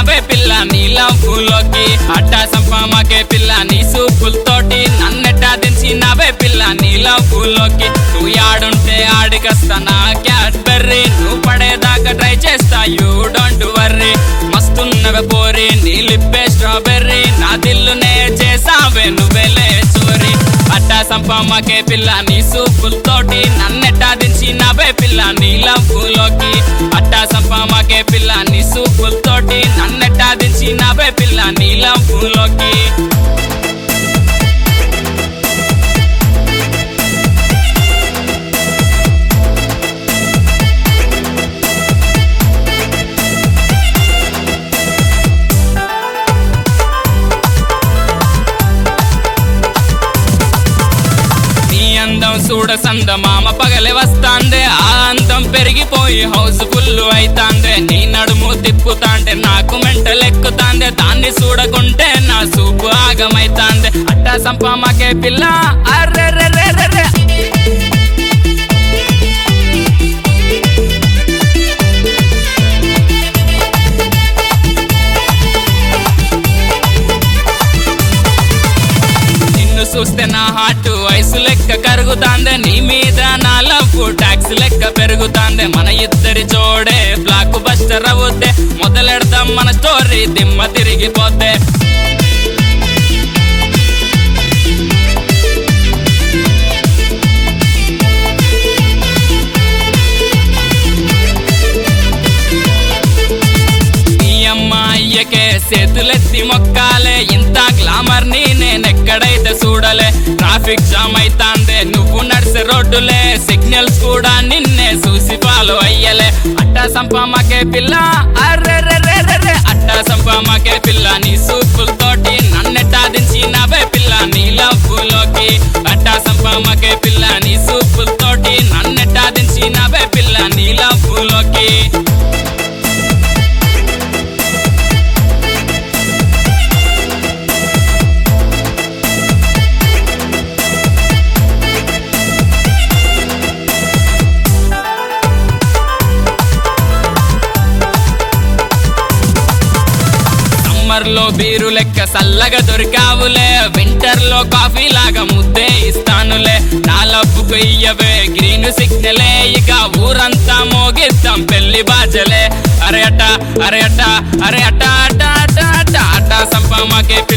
నవ్వే పిల్ల నీ లవ్వులోకి అట్టా సంపమాకే పిల్ల నీ సూపులతోటి నన్నెట్టా దించి నవ్వే పిల్ల నీ లవ్వులోకి నువ్వు ఆడుంటే ఆడికస్తానా క్యాట్ బెర్రీ నువ్వు పడేదాకా ట్రై చేస్తా యూ డోంట్ వర్రీ మస్తున్నవే పోరి నీ లిప్పే స్ట్రాబెర్రీ నా దిల్లునే చేసావే నువ్వేలే చోరీ అట్టా సంపమ్మకే పిల్ల నీ సూపులతోటి నన్నెట్టా దించి నవ్వే పిల్ల నీ లవ్వులోకి అట్టా సంపమ్మకే పిల్ల నీ సూపులతోటి నన్నెట్టా దించి నవ్వే పిల్ల నీ లవ్వులోకి నీ అందం చూడ సంద మామ పగలే వస్తాందే ఆ అందం పెరిగిపోయి హౌస్ ఫుల్ అయితాందే నీ నడుము తిప్పుతాంటే నాకు మెంటలెక్కుతాందే దాన్ని చూడకుంటే నా సూపు ఆగమైతాందే అట్టా సంపమాకే పిల్ల అర్రె నిన్ను చూస్తే నా హార్ట్ వయసు లెక్క కరుగుతాందే నీ మీద నా లవ్ టాక్స్ లెక్క పెరుగుతాందే మన ఇద్దరి జోడే బ్లాక్ బస్టర్ అవుద్దే మొదలెడదాం మన స్టోరీ దిమ్మ తిరిగిపోతే ఈ అమ్మాయ్యకే చేతులెత్తి మొక్కాలే ఇంత గ్లామర్ ని నేనెక్కడైతే చూడలే ట్రాఫిక్ జామ్ అయితాందే నువ్వు నడిసే రోడ్డులే సిగ్నల్స్ కూడా నిన్నే చూసి ఫాలో అయ్యలే అట్టా సంపమాకే పిల్ల అర్రె అట్టా సంపమాకే పిల్ల నీ సూపులతోటి నన్నెట్టా దించి నవ్వే పిల్ల నీ లవ్వులోకి అట్టా సంపమాకే పిల్ల నీ సూపులతోటి నన్నెట్టా దించి నవ్వే పిల్ల నీ లవ్వులోకి సమ్మర్ లో బీరు లెక్క సల్లగా దొరికావులే వింటర్ లో కాఫీ లాగా ముద్దే ఇస్తానులే నా లబ్బుకు ఇయ్యవే గ్రీన్ సిగ్నలే ఇక ఊరంతా మోగిద్దాం పెళ్లి బాజలే అరే అట్ట అరే అట్ట అరే అట్ట అట్ట అట్ట అట్ట అట్ట సంపమాకే